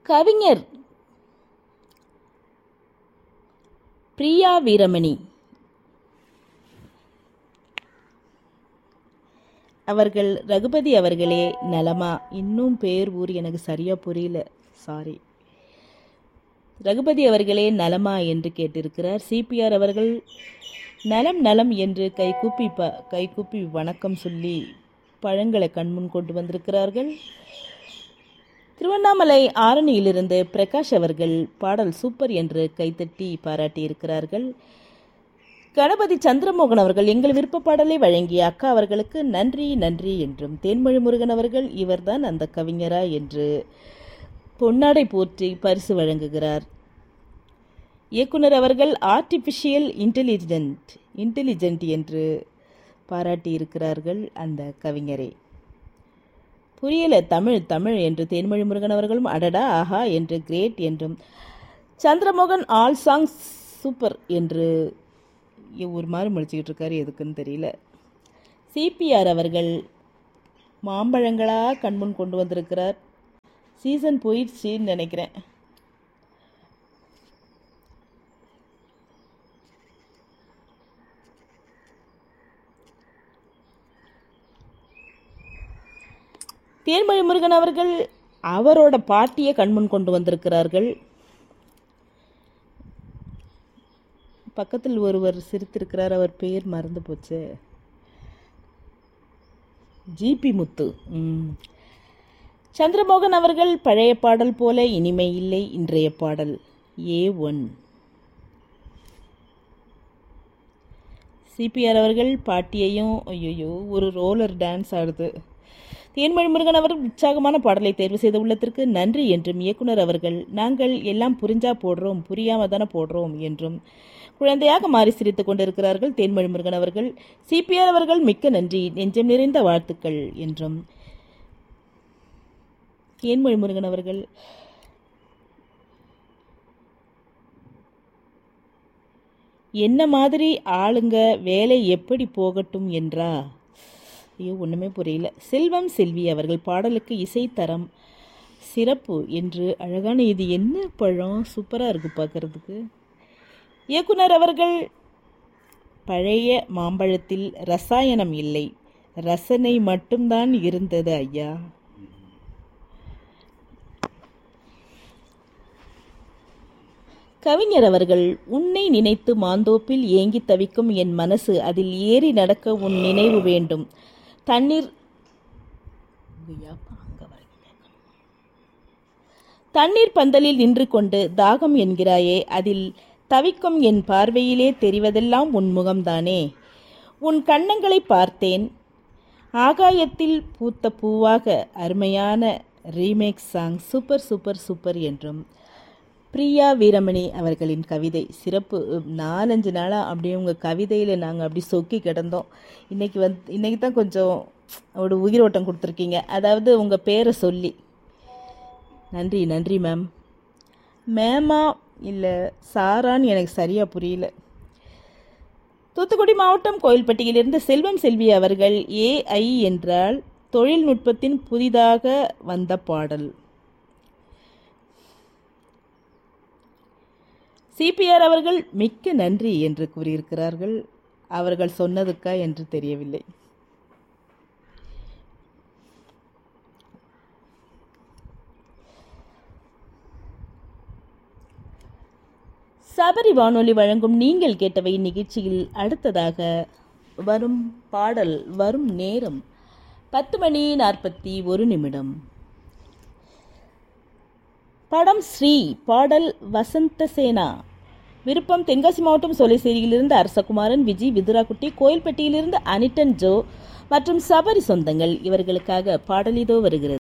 கவிஞர் பிரியா வீரமணி அவர்கள் ரகுபதி அவர்களே நலமா இன்னும் பேர் ஊர் எனக்கு சரியா புரியல சாரி ரகுபதி அவர்களே நலமா என்று கேட்டிருக்கிறார் சிபிஆர் அவர்கள் நலம் நலம் என்று கைகூப்பி ப கைகூப்பி வணக்கம் சொல்லி பழங்களை கண்முன் கொண்டு வந்திருக்கிறார்கள் திருவண்ணாமலை ஆரணியிலிருந்து பிரகாஷ் அவர்கள் பாடல் சூப்பர் என்று கைத்தட்டி பாராட்டியிருக்கிறார்கள் கணபதி சந்திரமோகன் அவர்கள் எங்கள் விருப்ப பாடலை வழங்கிய அக்கா அவர்களுக்கு நன்றி நன்றி என்றும் தேன்மொழி முருகன் அவர்கள் இவர்தான் அந்த கவிஞரா என்று பொன்னாடை போற்றி பரிசு வழங்குகிறார் இயக்குனர் அவர்கள் ஆர்டிஃபிஷியல் இன்டெலிஜென்ட் இன்டெலிஜென்ட் என்று பாராட்டியிருக்கிறார்கள் அந்த கவிஞரை புரியல தமிழ் தமிழ் என்று தேன்மொழி முருகன் அவர்களும் அடடா ஆஹா என்று கிரேட் என்றும் சந்திரமோகன் ஆல் சாங்ஸ் சூப்பர் என்று ஒரு மாதிரி முடிச்சுக்கிட்டு இருக்காரு எதுக்குன்னு தெரியல சிபிஆர் அவர்கள் மாம்பழங்களா கண்முன் கொண்டு வந்திருக்கிறார் சீசன் போயிடுச்சுன்னு நினைக்கிறேன் தேன்மொழி முருகன் அவர்கள் அவரோட பாட்டியை கண்முன் கொண்டு வந்திருக்கிறார்கள் பக்கத்தில் ஒருவர் சிரித்திருக்கிறார் அவர் பெயர் மறந்து போச்சு ஜிபி முத்து ம். சந்திரமோகன் அவர்கள் பழைய பாடல் போல இனிமை இல்லை இன்றைய பாடல் ஏ ஒன் சிபிஆர் அவர்கள் பாட்டியையும் ஐயோ ஒரு ரோலர் டான்ஸ் ஆடுது தேன்மொழி முருகன் அவர் உற்சாகமான பாடலை தேர்வு செய்த உள்ளத்திற்கு நன்றி என்றும் இயக்குனர் அவர்கள் நாங்கள் எல்லாம் புரிஞ்சா போடுறோம் புரியாம தானே போடுறோம் என்றும் குழந்தையாக மாறி சிரித்துக் கொண்டிருக்கிறார்கள் தேன்மொழி முருகன் அவர்கள் சிபிஆர் அவர்கள் மிக்க நன்றி நெஞ்சம் நிறைந்த வாழ்த்துக்கள் என்றும் தேன்மொழி முருகன் அவர்கள் என்ன மாதிரி ஆளுங்க வேலை எப்படி போகட்டும் என்றா ஐயோ ஒன்றுமே புரியல செல்வம் செல்வி அவர்கள் பாடலுக்கு இசைத்தரம் சிறப்பு என்று அழகான இது என்ன பழம் சூப்பராக இருக்கு பார்க்கறதுக்கு இயக்குனர் அவர்கள் பழைய மாம்பழத்தில் ரசாயனம் இல்லை ரசனை மட்டும்தான் இருந்தது ஐயா கவிஞர் அவர்கள் உன்னை நினைத்து மாந்தோப்பில் ஏங்கி தவிக்கும் என் மனசு அதில் ஏறி நடக்க உன் நினைவு வேண்டும் தண்ணீர் தண்ணீர் பந்தலில் நின்று கொண்டு தாகம் என்கிறாயே அதில் தவிக்கும் என் பார்வையிலே தெரிவதெல்லாம் உன் முகம்தானே உன் கன்னங்களை பார்த்தேன் ஆகாயத்தில் பூத்த பூவாக அருமையான remake song super super super என்றும் பிரியா வீரமணி அவர்களின் கவிதை சிறப்பு நாலஞ்சு நாளாக அப்படியே உங்கள் கவிதையில் நாங்கள் அப்படி சொக்கி கிடந்தோம் இன்றைக்கி வந்து இன்றைக்கி தான் கொஞ்சம் ஒரு உயிரோட்டம் கொடுத்துருக்கீங்க அதாவது உங்கள் பேரை சொல்லி நன்றி நன்றி மேம் மேமா இல்லை சாரான்னு எனக்கு சரியாக புரியல தூத்துக்குடி மாவட்டம் கோயில்பட்டியிலிருந்து செல்வம் செல்வி அவர்கள் ஏஐ என்றால் தொழில்நுட்பத்தின் புதிதாக வந்த பாடல் சிபிஆர் அவர்கள் மிக்க நன்றி என்று கூறியிருக்கிறார்கள் அவர்கள் சொன்னதுக்கா என்று தெரியவில்லை சபரி வானொலி வழங்கும் நீங்கள் கேட்டவை நிகழ்ச்சியில் அடுத்ததாக வரும் பாடல் வரும் நேரம் பத்து மணி நாற்பத்தி ஒரு நிமிடம் படம் ஸ்ரீ பாடல் வசந்த சேனா விருப்பம் தென்காசி மாவட்டம் சோலைசேரியிலிருந்து அரசகுமாரன் விஜி விதுராக்குட்டி கோயில்பட்டியிலிருந்து அனிட்டன் ஜோ மற்றும் சபரி சொந்தங்கள் இவர்களுக்காக பாடல் இதோ வருகிறது